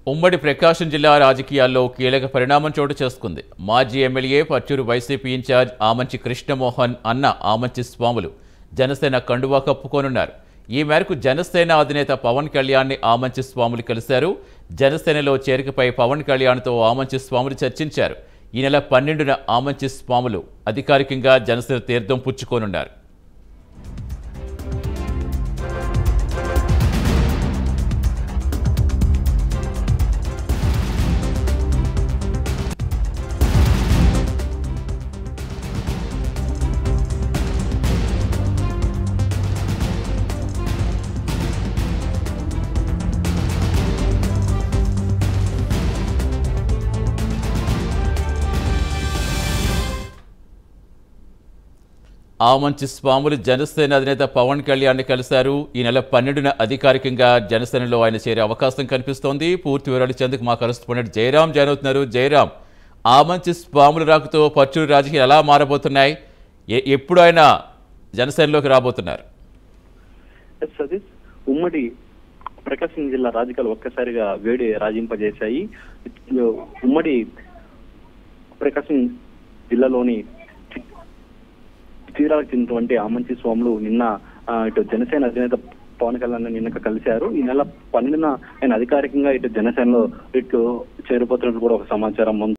ఉమ్మడి ప్రకాశం జిల్లా రాజకీయాల్లో కీలక పరిణామం చోటు చేసుకుంది మాజీ MLA Parchur YCP incharge Amanchi Krishnamohan అన్న ఆమంచి స్వాములు జనసేన కండువా కప్పుకోనున్నారు ఈ మేరకు జనసేన అధినేత పవన్ కళ్యాణ్ని ఆమంచి స్వాములు కలిశారు జనసేనలో చేరికపై పవన్ కళ్యాణ్తో ఆమంచి స్వాములు చర్చించారు ఈ నెల పన్నెండున ఆమంచి స్వాములు అధికారికంగా జనసేన తీర్థం పుచ్చుకోనున్నారు ఆమంచి స్వాములు జనసేన అధినేత పవన్ కళ్యాణ్ని కలిశారు ఈ నెల పన్నెండున అధికారికంగా జనసేనలో ఆయన చేరే అవకాశం కనిపిస్తోంది పూర్తి వివరాలు ఇచ్చేందుకు మా కరెస్పాండెంట్ జయరాం జాయిన్ అవుతున్నారు జయరాం ఆమంచి స్వాముల రాకతో పచ్చూరు రాజకీయాలు ఎలా మారబోతున్నాయి ఎ- ఎప్పుడు ఆయన జనసేనలోకి రాబోతున్నారు ఎస్ సతీష్ ఉమ్మడి ప్రకాశం జిల్లా రాజకీయాలు ఒక్కసారిగా వేడి రాజింపజేశాయి ఉమ్మడి ప్రకాశం జిల్లాలోని తీరాలకు చెందినటువంటి ఆమంచి స్వాములు నిన్న ఆ, ఇటు జనసేన అధినేత పవన్ కళ్యాణ్ నిన్న కలిశారు ఈ నెల పన్నెండున ఆయన అధికారికంగా ఇటు జనసేనలో ఇటు చేరిపోతున్నట్టు కూడా ఒక సమాచారం